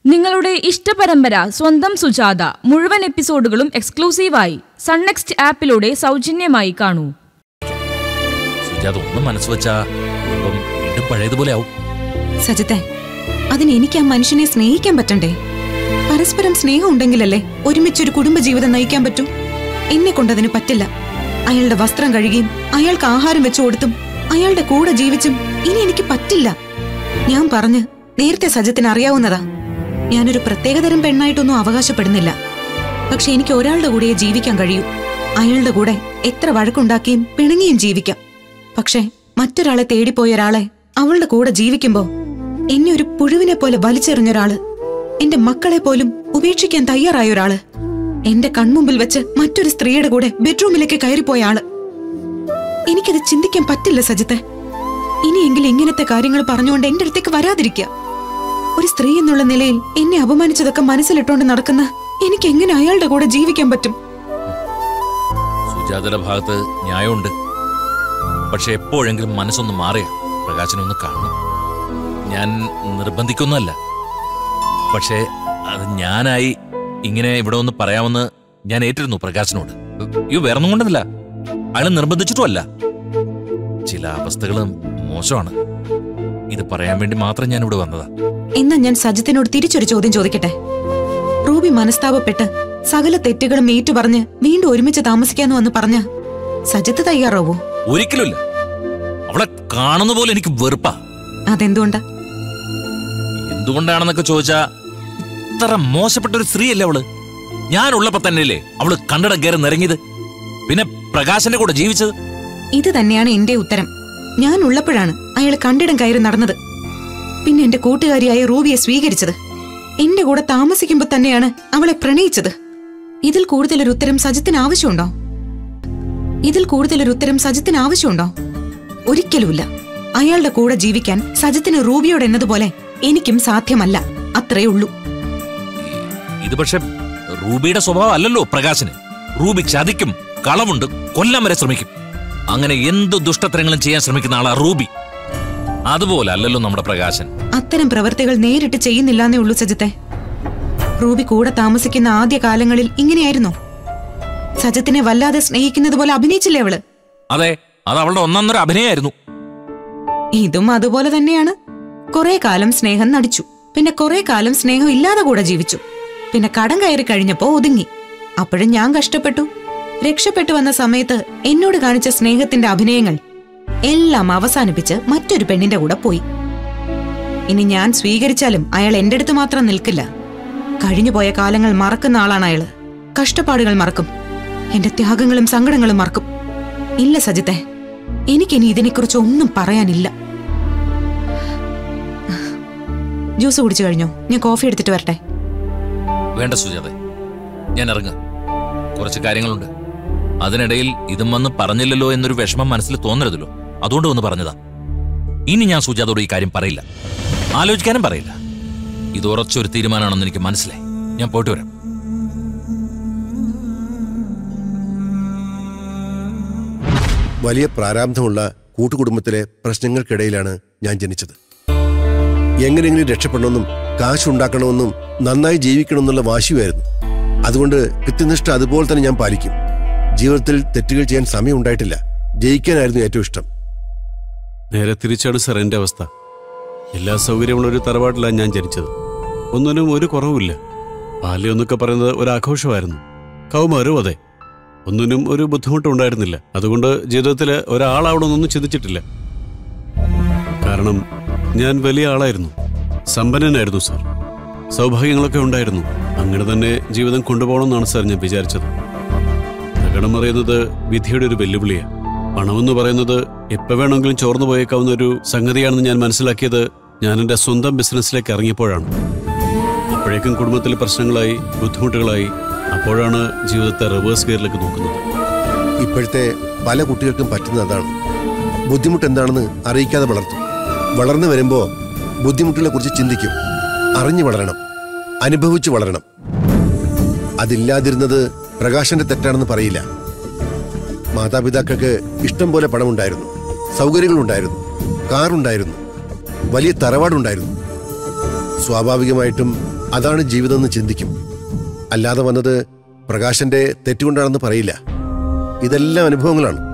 നിങ്ങളുടെ ഇഷ്ടപരമ്പര സ്വന്തം സുജാത മുഴുവൻ എപ്പിസോഡുകളും എക്സ്ക്ലൂസീവായി സൺനെക്സ്റ്റ് ആപ്പിലൂടെ സൗജന്യമായി കാണൂ സുജാത ഒന്ന് മനസ്സ് വെച്ചാ ഇപ്പം വീണ്ടും പഴയതുപോലെ ആവും സജിത്തെ അതിന് എനിക്ക് ആ മനുഷ്യനെ സ്നേഹിക്കാൻ പറ്റണ്ടേ പരസ്പരം സ്നേഹം ഉണ്ടെങ്കിലല്ലേ ഒരുമിച്ചൊരു കുടുംബജീവിതം നയിക്കാൻ പറ്റൂ എന്നെ കൊണ്ടതിന് പറ്റില്ല അയാളുടെ വസ്ത്രം കഴുകിയും അയാൾക്ക് ആഹാരം വെച്ചു കൊടുത്തും അയാളുടെ കൂടെ ജീവിച്ചും ഇനി എനിക്ക് പറ്റില്ല ഞാൻ പറഞ്ഞ് നേരത്തെ സജിത്തിന് അറിയാവുന്നതാ ഞാനൊരു പ്രത്യേകതരം പെണ്ണായിട്ടൊന്നും അവകാശപ്പെടുന്നില്ല പക്ഷെ എനിക്ക് ഒരാളുടെ കൂടെയേ ജീവിക്കാൻ കഴിയൂ അയാളുടെ കൂടെ എത്ര വഴക്കുണ്ടാക്കിയും പിണങ്ങിയും ജീവിക്കാം പക്ഷെ മറ്റൊരാളെ തേടിപ്പോയ ഒരാളെ അവളുടെ കൂടെ ജീവിക്കുമ്പോ എന്നെ ഒരു പുഴുവിനെ പോലെ വലിച്ചെറിഞ്ഞൊരാള് എന്റെ മക്കളെ പോലും ഉപേക്ഷിക്കാൻ തയ്യാറായ ഒരാള് എന്റെ കൺമുമ്പിൽ വെച്ച് മറ്റൊരു സ്ത്രീയുടെ കൂടെ ബെഡ്റൂമിലേക്ക് കയറിപ്പോയ ആള് എനിക്കത് ചിന്തിക്കാൻ പറ്റില്ല സജിത്തെ ഇനിയെങ്കിലും ഇങ്ങനത്തെ കാര്യങ്ങൾ പറഞ്ഞുകൊണ്ട് എന്റെ അടുത്തേക്ക് വരാതിരിക്കുക ഒരു സ്ത്രീ എന്നുള്ള നിലയിൽ എന്നെ അപമാനിച്ചതൊക്കെ മനസ്സിലിട്ടോണ്ട് നടക്കുന്ന എനിക്ക് എങ്ങനെ അയാളുടെ കൂടെ ജീവിക്കാൻ പറ്റും സുജാതയുടെ ഭാഗത്ത് ന്യായമുണ്ട് പക്ഷെ എപ്പോഴെങ്കിലും മനസ്സൊന്ന് മാറിയ പ്രകാശനെ ഒന്ന് കാണണം ഞാൻ നിർബന്ധിക്കൊന്നുമല്ല പക്ഷേ അത് ഞാനായി ഇങ്ങനെ ഇവിടെ ഒന്ന് പറയാമെന്ന് ഞാൻ ഏറ്റിരുന്നു പ്രകാശനോട് അയ്യോ വേറൊന്നും കൊണ്ടല്ല അയാൾ നിർബന്ധിച്ചിട്ടുമല്ല ചില അവസ്ഥകളും മോശമാണ് ഇത് പറയാൻ വേണ്ടി മാത്രം ഞാൻ ഇവിടെ വന്നതാ എന്നാ ഞാൻ സജിത്തിനോട് തിരിച്ചൊരു ചോദ്യം ചോദിക്കട്ടെ റൂബി മനസ്താപപ്പെട്ട് സകല തെറ്റുകളും ഏറ്റുപറഞ്ഞ് വീണ്ടും ഒരുമിച്ച് താമസിക്കാന്ന് വന്ന് പറഞ്ഞ സജിത്ത് തയ്യാറാവോ ഒരിക്കലുമില്ല അവളെ കാണുന്ന പോലെ എനിക്ക് വെറുപ്പാ അതെന്തുകൊണ്ടാ എന്തുകൊണ്ടാണെന്നൊക്കെ ചോദിച്ചാ ഇത്ര മോശപ്പെട്ട ഒരു സ്ത്രീയല്ലേ അവള് ഞാനുള്ളപ്പോ തന്നെയല്ലേ അവള് കണ്ടടം കയറി നിറങ്ങിയത് പിന്നെ പ്രകാശന്റെ കൂടെ ജീവിച്ചത് ഇത് തന്നെയാണ് എന്റെ ഉത്തരം ഞാൻ ഉള്ളപ്പോഴാണ് അയാൾ കണ്ടിടം കയറി നടന്നത് പിന്നെ എന്റെ കൂട്ടുകാരിയായ റൂബിയെ സ്വീകരിച്ചത് എന്റെ കൂടെ താമസിക്കുമ്പോ തന്നെയാണ് അവളെ പ്രണയിച്ചത് ഇതിൽ കൂടുതലൊരു ഉത്തരം സജിത്തിന് ആവശ്യമുണ്ടോ ഇതിൽ കൂടുതലൊരു ഉത്തരം സജിത്തിന് ആവശ്യമുണ്ടോ ഒരിക്കലുമില്ല അയാളുടെ കൂടെ ജീവിക്കാൻ സജിത്തിന് റൂബിയോട് എന്നതുപോലെ എനിക്കും സാധ്യമല്ല അത്രേ ഉള്ളൂ ഇത് പക്ഷെ റൂബിയുടെ സ്വഭാവം അല്ലല്ലോ പ്രകാശന് റൂബി ചതിക്കും കളവുണ്ട് കൊല്ലാൻ വരെ ശ്രമിക്കും അങ്ങനെ എന്ത് ദുഷ്ടത്തരങ്ങളും ചെയ്യാൻ ശ്രമിക്കുന്ന ആളാ റൂബി അതുപോലെ അല്ലല്ലോ നമ്മുടെ പ്രകാശൻ അത്തരം പ്രവൃത്തികൾ നേരിട്ട് ചെയ്യുന്നില്ലാന്നേ ഉള്ളൂ സജിത്തെ റൂബി കൂടെ താമസിക്കുന്ന ആദ്യ കാലങ്ങളിൽ ഇങ്ങനെയായിരുന്നോ സജിത്തിനെ വല്ലാതെ സ്നേഹിക്കുന്നത് പോലെ അഭിനയിച്ചില്ലേ അവള് അതെ അത് അവളുടെ ഒന്നൊന്നര അഭിനയായിരുന്നു ഇതും അതുപോലെ തന്നെയാണ് കുറെ കാലം സ്നേഹം നടിച്ചു പിന്നെ കുറെ കാലം സ്നേഹം ഇല്ലാതെ കൂടെ ജീവിച്ചു പിന്നെ കടം കയറി കഴിഞ്ഞപ്പോ ഒതുങ്ങി അപ്പോഴും ഞാൻ കഷ്ടപ്പെട്ടു രക്ഷപ്പെട്ടു വന്ന സമയത്ത് എന്നോട് കാണിച്ച സ്നേഹത്തിന്റെ അഭിനയങ്ങൾ എല്ലാം അവസാനിപ്പിച്ച് മറ്റൊരു പെണ്ണിന്റെ കൂടെ പോയി ഇനി ഞാൻ സ്വീകരിച്ചാലും അയാൾ എന്റെ അടുത്ത് മാത്രം നിൽക്കില്ല കഴിഞ്ഞുപോയ കാലങ്ങൾ മറക്കുന്ന ആളാണ് അയാള് കഷ്ടപ്പാടുകൾ മറക്കും എന്റെ ത്യാഗങ്ങളും സങ്കടങ്ങളും മറക്കും ഇല്ല സജിത്തെ എനിക്കിനി ഇതിനെക്കുറിച്ച് ഒന്നും പറയാനില്ല ജ്യൂസ് കുടിച്ചു കഴിഞ്ഞോ ഞാൻ കോഫി എടുത്തിട്ട് വരട്ടെ വേണ്ട സുജാത ഞാൻ ഇറങ്ങുക കുറച്ച് കാര്യങ്ങളുണ്ട് അതിനിടയിൽ ഇതും വന്ന് പറഞ്ഞില്ലല്ലോ എന്നൊരു വിഷമം മനസ്സിൽ തോന്നരുതല്ലോ അതുകൊണ്ട് വന്ന് പറഞ്ഞതാ ഇനി ഞാൻ സുജാതയോട് ഈ കാര്യം പറയില്ല ആലോചിക്കാനും പറയില്ല ഇത് ഉറച്ചൊരു തീരുമാനമാണെന്ന് എനിക്ക് മനസ്സിലായി ഞാൻ പോയിട്ട് വരാം വലിയ പ്രാരാബ്ധമുള്ള കൂട്ടുകുടുംബത്തിലെ പ്രശ്നങ്ങൾക്കിടയിലാണ് ഞാൻ ജനിച്ചത് എങ്ങനെയെങ്കിലും രക്ഷപ്പെടണമെന്നും കാശുണ്ടാക്കണമെന്നും നന്നായി ജീവിക്കണമെന്നുള്ള വാശിയായിരുന്നു അതുകൊണ്ട് കൃത്യനിഷ്ഠ അതുപോലെ തന്നെ ഞാൻ പാലിക്കും ജീവിതത്തിൽ തെറ്റുകൾ ചെയ്യാൻ സമയം ഉണ്ടായിട്ടില്ല ജയിക്കാനായിരുന്നു ഏറ്റവും ഇഷ്ടം നേരെ തിരിച്ചാണ് സാർ എൻ്റെ അവസ്ഥ എല്ലാ സൗകര്യമുള്ള ഒരു തറവാട്ടിലാണ് ഞാൻ ജനിച്ചത് ഒന്നിനും ഒരു കുറവുമില്ല ബാല്യം എന്നൊക്കെ പറയുന്നത് ഒരു ആഘോഷമായിരുന്നു കൗമാരും അതെ ഒന്നിനും ഒരു ബുദ്ധിമുട്ടും ഉണ്ടായിരുന്നില്ല അതുകൊണ്ട് ജീവിതത്തിൽ ഒരാളാവണമെന്നൊന്നും ചിന്തിച്ചിട്ടില്ല കാരണം ഞാൻ വലിയ ആളായിരുന്നു സമ്പന്നനായിരുന്നു സാർ സൗഭാഗ്യങ്ങളൊക്കെ ഉണ്ടായിരുന്നു അങ്ങനെ തന്നെ ജീവിതം കൊണ്ടുപോകണമെന്നാണ് സാർ ഞാൻ വിചാരിച്ചത് പ്രകടം അറിയുന്നത് വിധിയുടെ ഒരു വെല്ലുവിളിയാണ് പണമെന്ന് പറയുന്നത് എപ്പോൾ വേണമെങ്കിലും ചോർന്നു പോയേക്കാവുന്ന ഒരു സംഗതിയാണെന്ന് ഞാൻ മനസ്സിലാക്കിയത് ഞാൻ എൻ്റെ സ്വന്തം ബിസിനസ്സിലേക്ക് ഇറങ്ങിയപ്പോഴാണ് അപ്പോഴേക്കും കുടുംബത്തിൽ പ്രശ്നങ്ങളായി ബുദ്ധിമുട്ടുകളായി അപ്പോഴാണ് ജീവിതത്തെ റിവേഴ്സ് ഗിയറിലേക്ക് നോക്കുന്നത് ഇപ്പോഴത്തെ പല കുട്ടികൾക്കും പറ്റുന്നത് അതാണ് ബുദ്ധിമുട്ട് എന്താണെന്ന് അറിയിക്കാതെ വളർത്തും വളർന്നു വരുമ്പോ ബുദ്ധിമുട്ടുകളെ കുറിച്ച് ചിന്തിക്കും അറിഞ്ഞു വളരണം അനുഭവിച്ചു വളരണം അതില്ലാതിരുന്നത് പ്രകാശന്റെ തെറ്റാണെന്ന് പറയില്ല മാതാപിതാക്കൾക്ക് ഇഷ്ടം പോലെ പണമുണ്ടായിരുന്നു സൗകര്യങ്ങളുണ്ടായിരുന്നു കാറുണ്ടായിരുന്നു വലിയ തറവാടുണ്ടായിരുന്നു സ്വാഭാവികമായിട്ടും അതാണ് ജീവിതം എന്ന് ചിന്തിക്കും അല്ലാതെ വന്നത് പ്രകാശന്റെ തെറ്റുകൊണ്ടാണെന്ന് പറയില്ല ഇതെല്ലാം അനുഭവങ്ങളാണ്